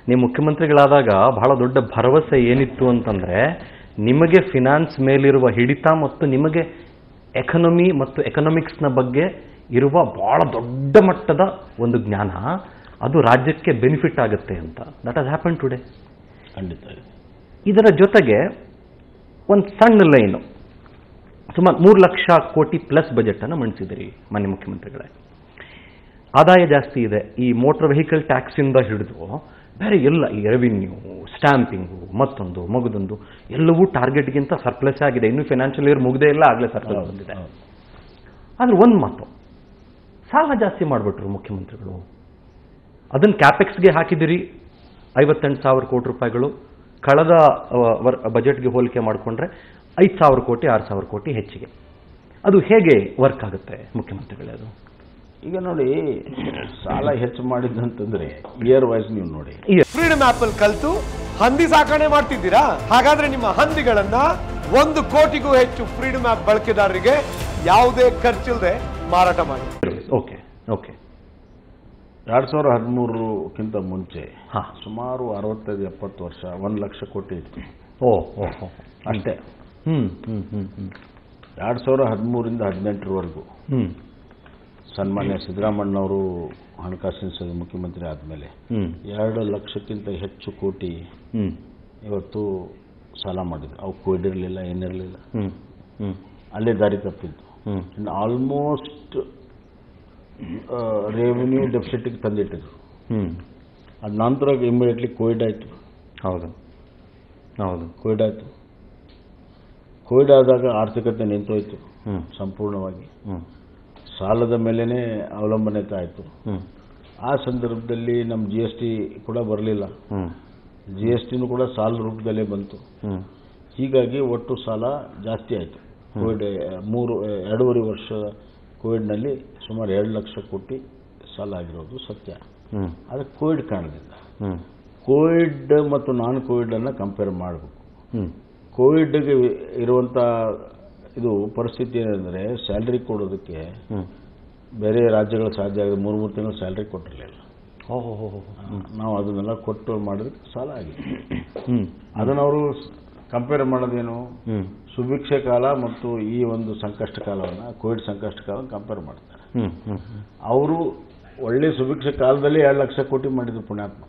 ನೀವು ಮುಖ್ಯಮಂತ್ರಿಗಳಾದಾಗ ಬಹಳ ದೊಡ್ಡ ಭರವಸೆ ಏನಿತ್ತು ಅಂತಂದ್ರೆ ನಿಮಗೆ ಫಿನಾನ್ಸ್ ಮೇಲಿರುವ ಹಿಡಿತ ಮತ್ತು ನಿಮಗೆ ಎಕನಮಿ ಮತ್ತು ಎಕನಾಮಿಕ್ಸ್ನ ಬಗ್ಗೆ ಇರುವ ಬಹಳ ದೊಡ್ಡ ಮಟ್ಟದ ಒಂದು ಜ್ಞಾನ ಅದು ರಾಜ್ಯಕ್ಕೆ ಬೆನಿಫಿಟ್ ಆಗುತ್ತೆ ಅಂತ ದಟ್ ಹಸ್ ಹ್ಯಾಪನ್ ಟುಡೇ ಖಂಡಿತ ಇದೆ ಇದರ ಜೊತೆಗೆ ಒಂದು ಸಣ್ಣ ಲೈನು ಸುಮಾರು ಮೂರು ಲಕ್ಷ ಕೋಟಿ ಪ್ಲಸ್ ಬಜೆಟನ್ನು ಮಂಡಿಸಿದಿರಿ ಮಾನ್ಯ ಮುಖ್ಯಮಂತ್ರಿಗಳೇ ಆದಾಯ ಜಾಸ್ತಿ ಇದೆ ಈ ಮೋಟಾರ್ ವೆಹಿಕಲ್ ಟ್ಯಾಕ್ಸಿಂದ ಹಿಡಿದು ಬೇರೆ ಎಲ್ಲ ಈ ರೆವಿನ್ಯೂ ಸ್ಟ್ಯಾಂಪಿಂಗು ಮತ್ತೊಂದು ಮಗದೊಂದು ಎಲ್ಲವೂ ಟಾರ್ಗೆಟ್ಗಿಂತ ಸರ್ಪ್ಲಸ್ ಆಗಿದೆ ಇನ್ನು ಫಿನಾನ್ಷಿಯಲ್ ಇಯರ್ ಮುಗ್ದೇ ಇಲ್ಲ ಆಗಲೇ ಸರ್ಪ್ಲಸ್ ಹೌದು, ಬಂದಿದೆ ಹೌದು. ಆದ್ರೆ ಒಂದು ಮಾತು ಸಾಲ ಜಾಸ್ತಿ ಮಾಡಿಬಿಟ್ರು ಮುಖ್ಯಮಂತ್ರಿಗಳು ಅದನ್ನು ಕ್ಯಾಪೆಕ್ಸ್ಗೆ ಹಾಕಿದಿರಿ ಐವತ್ತೆಂಟು ಸಾವಿರ ಕೋಟಿ ರೂಪಾಯಿಗಳು ಕಳೆದ ಅ, ವರ್ ಬಜೆಟ್ಗೆ ಹೋಲಿಕೆ ಮಾಡಿಕೊಂಡ್ರೆ ಐದು ಸಾವಿರ ಕೋಟಿ ಆರು ಸಾವಿರ ಕೋಟಿ ಹೆಚ್ಚಿಗೆ ಅದು ಹೇಗೆ ವರ್ಕ್ ಆಗುತ್ತೆ ಮುಖ್ಯಮಂತ್ರಿಗಳೇ ಅದು ಈಗ ನೋಡಿ ಸಾಲ ಹೆಚ್ಚು ಮಾಡಿದ್ದಂತಂದ್ರೆ ಇಯರ್ ವೈಸ್ ನೀವು ನೋಡಿ ಫ್ರೀಡಮ್ ಆಪ್ ಅಲ್ಲಿ ಕಲ್ತು ಹಂದಿ ಸಾಕಣೆ ಮಾಡ್ತಿದ್ದೀರಾ ಹಾಗಾದ್ರೆ ನಿಮ್ಮ ಹಂದಿಗಳನ್ನ ಒಂದು ಕೋಟಿಗೂ ಹೆಚ್ಚು ಫ್ರೀಡಮ್ ಆಪ್ ಬಳಕೆದಾರರಿಗೆ ಯಾವುದೇ ಖರ್ಚಿಲ್ಲದೆ ಮಾರಾಟ ಮಾಡಿ ಓಕೆ ಓಕೆ ಎರಡ್ ಸಾವಿರದ ಹದಿಮೂರಕ್ಕಿಂತ ಮುಂಚೆ ಹಾ. ಸುಮಾರು ಅರವತ್ತೈದು ಎಪ್ಪತ್ತು ವರ್ಷ ಒಂದು ಲಕ್ಷ ಕೋಟಿ ಇತ್ತು ಓ ಓ ಓ ಅಷ್ಟೇ ಹ್ಮ್ ಹ್ಮ್ ಹ್ಮ್ ಹ್ಮ್ ಎರಡ್ ಸಾವಿರದ ಹದಿಮೂರಿಂದ ಹದಿನೆಂಟರವರೆಗೂ ಹ್ಮ್ ಸನ್ಮಾನ್ಯ ಸಿದ್ದರಾಮಣ್ಣವರು ಹಣಕಾಸಿನ ಸಚಿವ ಮುಖ್ಯಮಂತ್ರಿ ಆದಮೇಲೆ ಹ್ಮ್ ಎರಡು ಲಕ್ಷಕ್ಕಿಂತ ಹೆಚ್ಚು ಕೋಟಿ ಹ್ಮ್ ಇವತ್ತು ಸಾಲ ಮಾಡಿದ್ರು ಅವು ಕೊಡಿರಲಿಲ್ಲ ಏನಿರಲಿಲ್ಲ ಹ್ಮ್ ಹ್ಮ್ ಅಲ್ಲೇ ದಾರಿ ತಪ್ಪಿದ್ದು ಹ್ಮ್ ಇನ್ನು ಆಲ್ಮೋಸ್ಟ್ ರೆವಿನ್ಯೂ ಡೆಫಿಸಿಟಿಗೆ ತಂದಿಟ್ಟಿದ್ರು ಹ್ಮ್ ಅದ ನಂತರ ಇಮಿಡಿಯೇಟ್ಲಿ ಕೋವಿಡ್ ಆಯಿತು ಹೌದು ಹೌದು ಕೋವಿಡ್ ಆಯಿತು ಕೋವಿಡ್ ಆದಾಗ ಆರ್ಥಿಕತೆ ನಿಂತೋಯ್ತು ಹ್ಮ್ ಸಂಪೂರ್ಣವಾಗಿ ಹ್ಮ್ ಸಾಲದ ಮೇಲೇ ಅವಲಂಬನೆತೆ ಆಯಿತು ಹ್ಮ್ ಆ ಸಂದರ್ಭದಲ್ಲಿ ನಮ್ಮ ಜಿ ಎಸ್ ಟಿ ಕೂಡ ಬರಲಿಲ್ಲ ಹ್ಮ್ ಜಿ ಎಸ್ ಟಿನೂ ಕೂಡ ಸಾಲ ರೂಪದಲ್ಲೇ ಬಂತು ಹ್ಮ್ ಹೀಗಾಗಿ ಒಟ್ಟು ಸಾಲ ಜಾಸ್ತಿ ಆಯಿತು ಕೋವಿಡ್ ಮೂರು ಎರಡೂವರೆ ವರ್ಷ ಕೋವಿಡ್ನಲ್ಲಿ ಸುಮಾರು ಎರಡು ಲಕ್ಷ ಕೋಟಿ ಸಾಲ ಆಗಿರೋದು ಸತ್ಯ ಹ್ಮ್ ಆದರೆ ಕೋವಿಡ್ ಕಾರಣದಿಂದ ಹ್ಮ್ ಕೋವಿಡ್ ಮತ್ತು ನಾನ್ ಕೋವಿಡನ್ನು ಕಂಪೇರ್ ಮಾಡಬೇಕು ಹ್ಮ್ ಕೋವಿಡ್ಗೆ ಇರುವಂಥ ಇದು ಪರಿಸ್ಥಿತಿ ಏನಂದರೆ ಸ್ಯಾಲ್ರಿ ಕೊಡೋದಕ್ಕೆ ಹ್ಮ್ ಬೇರೆ ರಾಜ್ಯಗಳು ಸಾಧ್ಯ ಆಗಿದೆ ಮೂರು ಮೂರು ತಿಂಗಳು ಸ್ಯಾಲ್ರಿ ಕೊಟ್ಟಿರಲಿಲ್ಲ ಓ ಹೋ ಹೋ ಹೋ. ನಾವು ಅದನ್ನೆಲ್ಲ ಕೊಟ್ಟು ಮಾಡೋದಕ್ಕೆ ಸಾಲ ಆಗಿದೆ ಹ್ಮ್ ಅದನ್ನು ಅವರು ಕಂಪೇರ್ ಮಾಡೋದೇನು ಹ್ಮ್ ಸುಭಿಕ್ಷೆ ಕಾಲ ಮತ್ತು ಈ ಒಂದು ಸಂಕಷ್ಟ ಕಾಲವನ್ನು ಕೋವಿಡ್ ಸಂಕಷ್ಟ ಕಾಲ ಕಂಪೇರ್ ಮಾಡ್ತಾರೆ ಹ್ಮ್ ಹ್ಮ್ ಹ್ಮ್ ಅವರು ಒಳ್ಳೆ ಸುಭಿಕ್ಷೆ ಕಾಲದಲ್ಲಿ ಎರಡು ಲಕ್ಷ ಕೋಟಿ ಮಾಡಿದ್ರು ಪುಣ್ಯಾತ್ಮ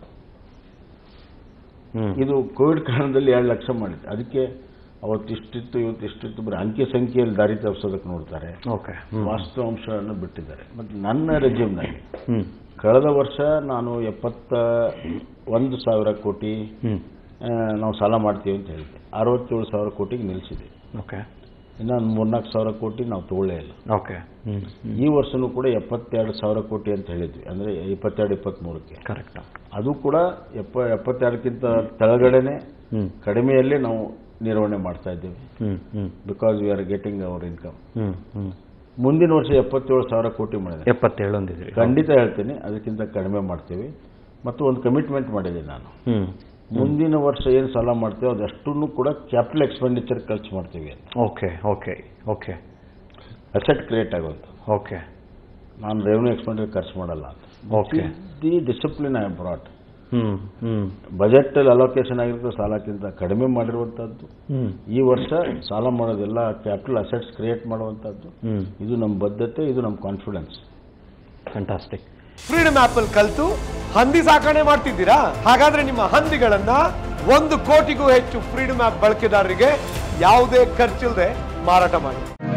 ಹ್ಮ್ ಇದು ಕೋವಿಡ್ ಕಾರಣದಲ್ಲಿ ಎರಡು ಲಕ್ಷ ಮಾಡಿದ್ರು ಅದಕ್ಕೆ ಅವತ್ತು ಇಷ್ಟಿತ್ತು ಇವತ್ತು ಇಷ್ಟಿತ್ತು ಬರೀ ಅಂಕಿ ಸಂಖ್ಯೆಯಲ್ಲಿ ದಾರಿ ತಪ್ಪಿಸೋದಕ್ಕೆ ನೋಡ್ತಾರೆ ಓಕೆ ವಾಸ್ತವಾಂಶವನ್ನು ಬಿಟ್ಟಿದ್ದಾರೆ ಮತ್ತು ನನ್ನ ರೆಜ್ಯೂಮ್ನಲ್ಲಿ ಹ್ಮ್ ಕಳೆದ ವರ್ಷ ನಾನು ಎಪ್ಪತ್ತ ಒಂದು ಸಾವಿರ ಕೋಟಿ ಹ್ಮ್ ಆ, ನಾವು ಸಾಲ ಮಾಡ್ತೀವಿ ಅಂತ ಹೇಳಿದ್ದೆ ಅರವತ್ತೇಳು ಸಾವಿರ ಕೋಟಿಗೆ ನಿಲ್ಲಿಸಿದೆ ಓಕೆ ಇನ್ನೊಂದು ಮೂರ್ನಾಲ್ಕು ಸಾವಿರ ಕೋಟಿ ನಾವು ತಗೊಳ್ಳೇ ಇಲ್ಲ ಓಕೆ ಹ್ಮ್ ಈ ವರ್ಷನೂ ಕೂಡ ಎಪ್ಪತ್ತೆರಡು ಸಾವಿರ ಕೋಟಿ ಅಂತ ಹೇಳಿದ್ವಿ ಅಂದರೆ ಇಪ್ಪತ್ತೆರಡು ಇಪ್ಪತ್ತ್ಮೂರಕ್ಕೆ ಕರೆಕ್ಟ್ ಅದು ಕೂಡ ಎಪ್ಪ ಎಪ್ಪತ್ತೆರಡಕ್ಕಿಂತ ಕೆಳಗಡೆನೆ ಹ್ಮ್ ಕಡಿಮೆಯಲ್ಲೇ ನಾವು ನಿರ್ವಹಣೆ ಮಾಡ್ತಾ ಇದ್ದೇವೆ hmm hmm because we are getting our income hmm hmm ಮುಂದಿನ ವರ್ಷ ಎಪ್ಪತ್ತೇಳು ಸಾವಿರ ಕೋಟಿ ಮಾಡಿದೆ ಎಪ್ಪತ್ತೇಳು ಅಂದಿದ್ರಿ ಖಂಡಿತ ಹೇಳ್ತೀನಿ ಅದಕ್ಕಿಂತ ಕಡಿಮೆ ಮಾಡ್ತೀವಿ ಮತ್ತು ಒಂದು ಕಮಿಟ್ಮೆಂಟ್ ಮಾಡಿದೆ ನಾನು ಹ್ಮ್ ಮುಂದಿನ ವರ್ಷ ಏನು ಸಾಲ ಮಾಡ್ತೀವೋ ಅದಷ್ಟನ್ನು ಕೂಡ ಕ್ಯಾಪಿಟಲ್ ಎಕ್ಸ್ಪೆಂಡಿಚರ್ ಖರ್ಚು ಮಾಡ್ತೀವಿ ಅಂತ okay okay okay asset create ಆಗುವಂಥ ಓಕೆ ನಾನು ರೆವೆನ್ಯೂ ಎಕ್ಸ್ಪೆಂಡಿಚರ್ ಖರ್ಚು ಮಾಡಲ್ಲ ಅಂತ okay the discipline I brought hmm hmm ಬಜೆಟಲ್ಲಿ ಅಲೋಕೇಶನ್ ಆಗಿರೋ ಸಾಲಕ್ಕಿಂತ ಕಡಿಮೆ ಮಾಡಿರುವಂಥದ್ದು ಹ್ಮ್ ಈ ವರ್ಷ ಸಾಲ ಮಾಡೋದೆಲ್ಲ ಕ್ಯಾಪಿಟಲ್ ಅಸೆಟ್ಸ್ ಕ್ರಿಯೇಟ್ ಮಾಡುವಂಥದ್ದು ಹ್ಮ್ ಇದು ನಮ್ಮ ಬದ್ಧತೆ ಇದು ನಮ್ಮ ಕಾನ್ಫಿಡೆನ್ಸ್ ಫ್ಯಾಂಟಾಸ್ಟಿಕ್ ಫ್ರೀಡಮ್ ಆಪ್ ಅಲ್ಲಿ ಕಲ್ತು ಹಂದಿ ಸಾಕಣೆ ಮಾಡ್ತಿದ್ದೀರಾ ಹಾಗಾದ್ರೆ ನಿಮ್ಮ ಹಂದಿಗಳನ್ನ ಒಂದು ಕೋಟಿಗೂ ಹೆಚ್ಚು ಫ್ರೀಡಮ್ ಆಪ್ ಬಳಕೆದಾರರಿಗೆ ಯಾವುದೇ ಖರ್ಚಿಲ್ಲದೆ ಮಾರಾಟ ಮಾಡಿ